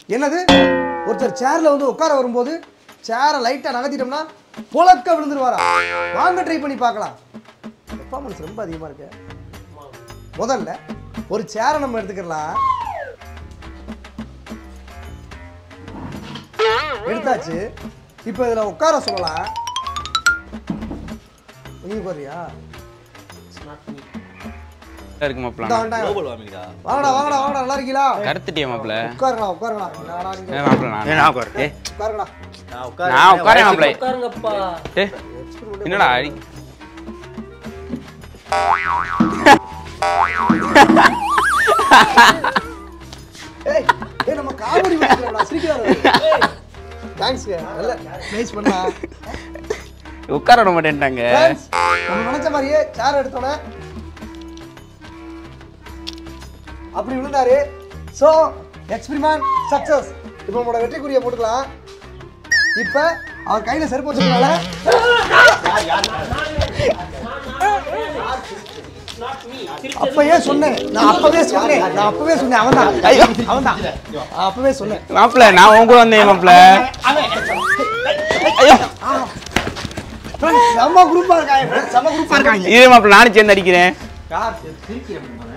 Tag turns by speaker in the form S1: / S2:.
S1: என்னது ஒருத்தர் சேர்ல வந்து உட்கார வரும்போது சேரை லைட்டா நகர்த்திட்டோம்னா புழக்க விழுந்துருவாரா வாங்க ட்ரை பண்ணி பார்க்கலாம் பெர்ஃபார்மன்ஸ் ரொம்ப அதிகமா இருக்கு முதல்ல ஒரு சேரை நம்ம எடுத்துக்கலாம் எடுத்தாச்சு இப்போ இதுல உட்கார சொல்லலாம் நீ போறியா
S2: இருக்கு மாப்பிள
S1: இந்தா வந்துட்டாங்க.
S3: குளோபல் வார்மிங்கடா
S1: வாங்கடா வாங்கடா வாங்கடா நல்லா இருக்கீங்களா
S2: கருத்துட்டியா மாப்பிள
S1: உட்காருங்களா உட்காருங்களா என்னடா நீங்க?
S2: ஏ மாப்பிள நான்
S4: நான் உட்காரு.
S2: ஏ
S1: உட்காருங்கடா
S3: நான் உட்காரு
S2: நான் உட்காரேன் மாப்பிள
S3: உட்காருங்கப்பா
S2: ஏ என்னடா அடி
S1: ஏய் ஏய் நம்ம காமெடி பண்ணிக்கலாம் சிரிக்கிறாரு தேங்க்ஸ்ங்க நல்ல நைஸ் பண்ணா
S2: உட்கார விட மாட்டேன்ட்டாங்க
S1: Friends, நம்ம நினைச்ச மாதிரியே சேர் எடுத்தோன்னே அப்படி விழுந்தாரு ஸோ எக்ஸ்பிரிமெண்ட் சக்சஸ் இப்போ நம்மளோட வெற்றிக்குரிய போட்டுக்கலாம் இப்போ அவர் கையில் செருப்பு வச்சதுனால அப்பவே சொன்னேன் நான் அப்பவே சொன்னேன் நான் அப்பவே சொன்னேன் அவன் தான் அவன் தான் அப்பவே சொன்னேன்
S2: மாப்பிள நான் உன் கூட வந்தேன் மாப்பிள ஐயோ
S1: Friends, செம்ம குரூப்பா இருக்காங்க friends, செம்ம குரூப்பா இருக்காங்க
S2: இதே மாப்பிள நானும் சேர்ந்து அடிக்கிறேன்
S3: யார் சிரிக்கிறேன்